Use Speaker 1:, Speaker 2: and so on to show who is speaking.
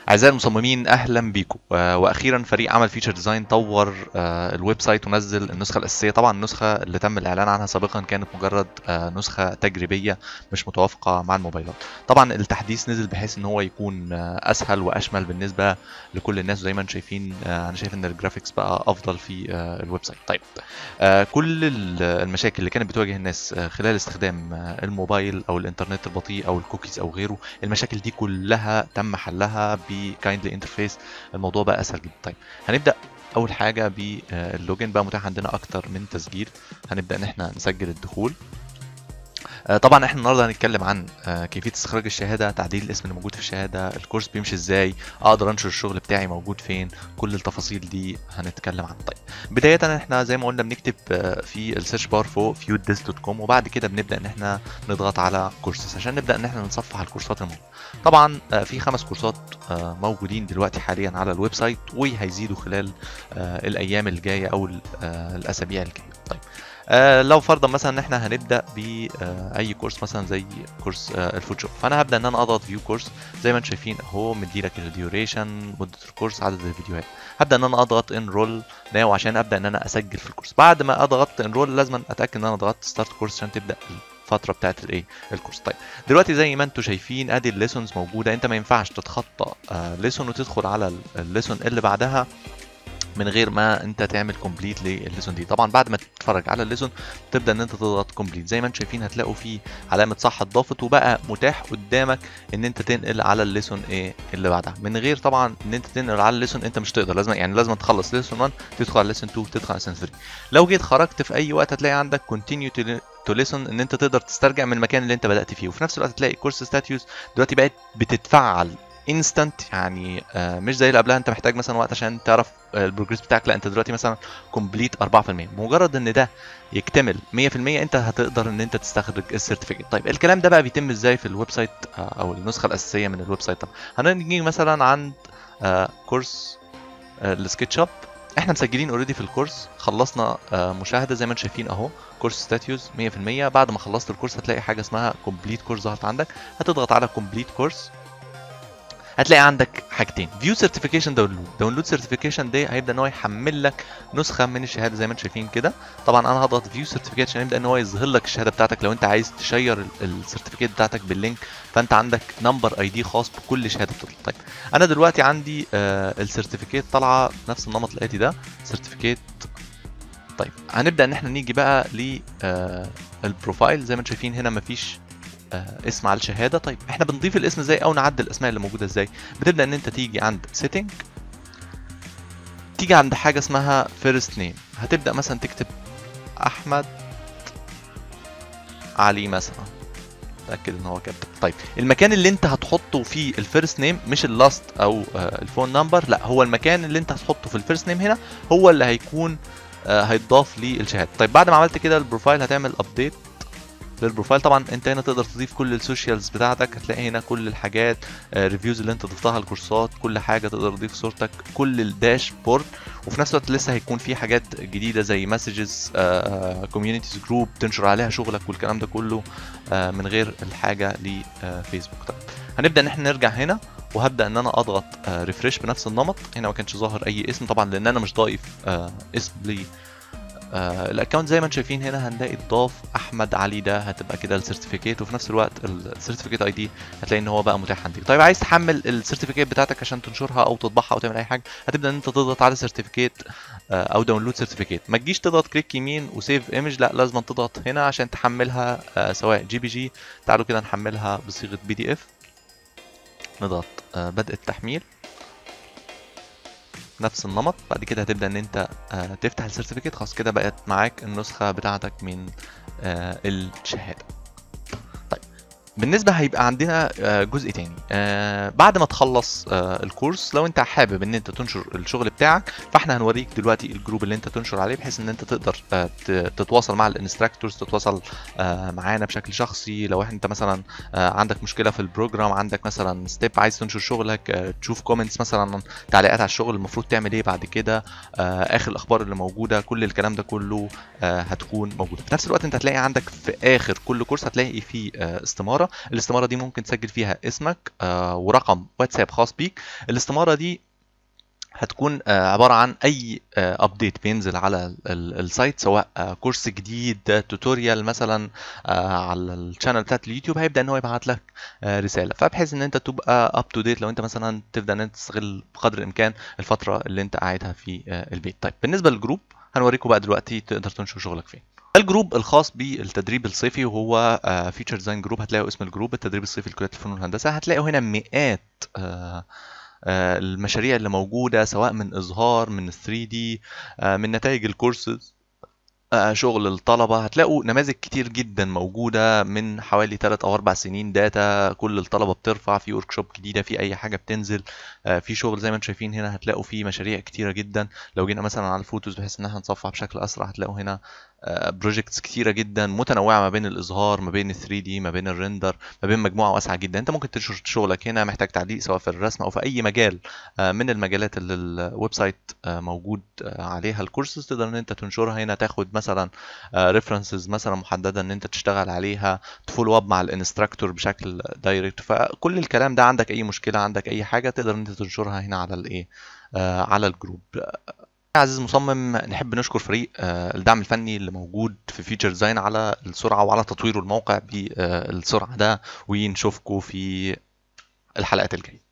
Speaker 1: اعزائي المصممين اهلا بيكم آه، واخيرا فريق عمل فيتشر ديزاين طور آه، الويب سايت ونزل النسخه الاساسيه طبعا النسخه اللي تم الاعلان عنها سابقا كانت مجرد آه، نسخه تجريبيه مش متوافقه مع الموبايلات طبعا التحديث نزل بحيث ان هو يكون آه، اسهل واشمل بالنسبه لكل الناس زي ما انتم شايفين آه، انا شايف ان الجرافيكس بقى افضل في آه، الويب سايت طيب آه، كل ال- المشاكل اللي كانت بتواجه الناس آه، خلال استخدام آه، الموبايل او الانترنت البطيء او الكوكيز او غيره المشاكل دي كلها تم حلها بكايندلي انترفيس الموضوع بقى اسهل جدا طيب هنبدا اول حاجه باللوجن بقى متاح عندنا اكتر من تسجيل هنبدا ان احنا نسجل الدخول آه، طبعا احنا النهارده هنتكلم عن آه، كيفيه استخراج الشهاده تعديل الاسم اللي موجود في الشهاده الكورس بيمشي ازاي اقدر انشر الشغل بتاعي موجود فين كل التفاصيل دي هنتكلم عنها طيب بدايه احنا زي ما قلنا بنكتب آه، في السيرش بار فوق feuddesk.com وبعد كده بنبدا ان احنا نضغط على كورسز عشان نبدا ان احنا نصفح الكورسات الموجوده طبعا آه، في خمس كورسات آه، موجودين دلوقتي حاليا على الويب سايت وهيزيدوا خلال آه، الايام الجايه او ال- آه، الاسابيع الجايه طيب آه لو فرضا مثلا ان احنا هنبدا باي كورس مثلا زي كورس آه الفوتوشوب فانا هبدا ان انا اضغط فيو كورس زي ما انتم شايفين اهو مديلك الديوريشن مده الكورس عدد الفيديوهات هبدا ان انا اضغط انرول ناو عشان ابدا ان انا اسجل في الكورس بعد ما اضغط انرول لازم اتاكد ان انا ضغطت ستارت كورس عشان تبدا الفتره بتاعت الايه الكورس طيب دلوقتي زي ما انتم شايفين ادي الليسونز موجوده انت ما ينفعش تتخطى ليسون وتدخل على الليسون اللي بعدها من غير ما انت تعمل كومبليت للليسون دي طبعا بعد ما تتفرج على الليسون تبدا ان انت تضغط كومبليت زي ما انتم شايفين هتلاقوا فيه علامه صح اتضافت وبقى متاح قدامك ان انت تنقل على الليسون ايه اللي بعدها من غير طبعا ان انت تنقل على الليسون انت مش تقدر لازم يعني لازم تخلص ليسون 1 تدخل على ليسون 2 تدخل على ليسون 3 لو جيت خرجت في اي وقت هتلاقي عندك كونتينيو تو ليسون ان انت تقدر تسترجع من المكان اللي انت بدات فيه وفي نفس الوقت تلاقي كورس ستاتيوس دلوقتي بقت بتتفعل انستنت يعني آه، مش زي اللي قبلها انت محتاج مثلا وقت عشان تعرف آه، البروجريس بتاعك لا انت دلوقتي مثلا كومبليت 4% بمجرد ان ده يكتمل 100% انت هتقدر ان انت تستخرج السيرتيفيكت طيب الكلام ده بقى بيتم ازاي في الويب سايت آه، او النسخه الاساسيه من الويب سايت طب هنيجي مثلا عند آه، كورس آه، السكتش اب احنا مسجلين اوريدي في الكورس خلصنا آه، مشاهده زي ما انتم شايفين اهو كورس ستاتيوز 100% بعد ما خلصت الكورس هتلاقي حاجه اسمها كومبليت كورس ظهرت عندك هتضغط على كومبليت كورس هتلاقي عندك حاجتين فيو سيرتيفيكيشن داونلود داونلود سيرتيفيكيشن ده هيبدا ان هو يحمل لك نسخه من الشهاده زي ما انتم شايفين كده طبعا انا هضغط فيو سيرتيفيكيت عشان يبدا ان هو يظهر لك الشهاده بتاعتك لو انت عايز تشير السيرتيفيكيت بتاعتك باللينك فانت عندك نمبر اي دي خاص بكل شهاده بتطلع طيب انا دلوقتي عندي آه السيرتيفيكيت طالعه بنفس النمط الاتي ده سيرتيفيكيت طيب هنبدا ان احنا نيجي بقى ل آه البروفايل زي ما انتم شايفين هنا مفيش آه، اسم على الشهاده طيب احنا بنضيف الاسم ازاي او نعدل الاسماء اللي موجوده ازاي بتبدا ان انت تيجي عند سيتنج تيجي عند حاجه اسمها فيرست نيم هتبدا مثلا تكتب احمد علي مثلا تاكد ان هو كده طيب المكان اللي انت هتحطه فيه الفيرست نيم مش اللاست او آه، الفون نمبر لا هو المكان اللي انت هتحطه في الفيرست نيم هنا هو اللي هيكون آه، هيتضاف للشهاده طيب بعد ما عملت كده البروفايل هتعمل ابديت للبروفايل طبعا انت هنا تقدر تضيف كل السوشيالز بتاعتك هتلاقي هنا كل الحاجات ريفيوز اللي انت ضفتها الكورسات كل حاجه تقدر تضيف صورتك كل الداشبورد وفي نفس الوقت لسه هيكون في حاجات جديده زي مسجز كوميونيتيز جروب تنشر عليها شغلك والكلام ده كله آه، من غير الحاجه لفيسبوك طيب هنبدا ان احنا نرجع هنا وهبدا ان انا اضغط ريفرش بنفس النمط هنا ما كانش ظاهر اي اسم طبعا لان انا مش ضايف آه، اسم لي آه الاكونت زي ما انتم شايفين هنا هنلاقي اتضاف احمد علي ده هتبقى كده السيرتيفيكيت وفي نفس الوقت السيرتيفيكيت اي دي هتلاقي ان هو بقى متاح عندك طيب عايز تحمل السيرتيفيكيت بتاعتك عشان تنشرها او تطبعها او تعمل اي حاجه هتبدا ان انت تضغط على سيرتيفيكيت آه او داونلود سيرتيفيكيت ما تجيش تضغط كليك يمين وسيف ايمج لا لازم تضغط هنا عشان تحملها آه سواء جي بي جي تعالوا كده نحملها بصيغه بي دي اف نضغط آه بدء التحميل نفس النمط بعد كده هتبدا ان انت آه، تفتح السيرتيفيكيت خلاص كده بقت معاك النسخه بتاعتك من آه، الشهاده طيب بالنسبه هيبقى عندنا آه، جزء تاني آه، بعد ما تخلص آه، الكورس لو انت حابب ان انت تنشر الشغل بتاعك فاحنا هنوريك دلوقتي الجروب اللي انت تنشر عليه بحيث ان انت تقدر آه، ت- تتواصل مع الانستراكتورز تتواصل آه، معانا بشكل شخصي لو انت مثلا آه، عندك مشكله في البروجرام عندك مثلا ستيب عايز تنشر شغلك آه، تشوف كومنتس مثلا تعليقات على الشغل المفروض تعمل ايه بعد كده آه، اخر الاخبار اللي موجوده كل الكلام ده كله آه، هتكون موجوده في نفس الوقت انت هتلاقي عندك في اخر كل كورس هتلاقي فيه آه، استماره الاستماره دي ممكن تسجل فيها اسمك آه، ورقم واتساب خاص بيك الاستماره دي هتكون آه، عبارة عن أي أبديت بينزل على ال- ال- السايت سواء آه، كورس جديد توتوريال مثلا آه، على الشانل بتاعت اليوتيوب هيبدأ إن هو يبعت لك آه، رسالة فبحيث إن أنت تبقى أب تو ديت لو أنت مثلا تبدأ إن أنت تستغل بقدر الإمكان الفترة اللي أنت قاعدها في آه، البيت طيب بالنسبة للجروب هنوريكم بقى دلوقتي تقدر تنشر شغلك فين الجروب الخاص بالتدريب الصيفي وهو فيتشر ديزاين جروب هتلاقوا اسم الجروب التدريب الصيفي لكليات الفنون والهندسه هتلاقوا هنا مئات آه، آه، المشاريع اللي موجوده سواء من اظهار من 3 دي من نتائج الكورسز آه، شغل الطلبة هتلاقوا نماذج كتير جدا موجودة من حوالي 3 أو 4 سنين داتا كل الطلبة بترفع في ورك شوب جديدة في أي حاجة بتنزل آه، في شغل زي ما انتم شايفين هنا هتلاقوا في مشاريع كتيرة جدا لو جينا مثلا على الفوتوز بحيث إن احنا نصفح بشكل أسرع هتلاقوا هنا بروجكتس كتيرة جدا متنوعة ما بين الإظهار ما بين ال 3 دي ما بين الريندر ما بين مجموعة واسعة جدا أنت ممكن تنشر شغلك هنا محتاج تعليق سواء في الرسم أو في أي مجال آه، من المجالات اللي الويب سايت آه، موجود آه، عليها الكورسز تقدر ان انت تنشرها هنا تاخد مثلا ريفرنسز مثلا محدده ان انت تشتغل عليها تفولو اب مع الانستراكتور بشكل دايركت فكل الكلام ده عندك اي مشكله عندك اي حاجه تقدر ان انت تنشرها هنا على الايه آه، على الجروب يا عزيز مصمم نحب نشكر فريق آه، الدعم الفني اللي موجود في فيتشر ديزاين على السرعه وعلى تطوير الموقع بالسرعه ده ونشوفكم في الحلقات الجايه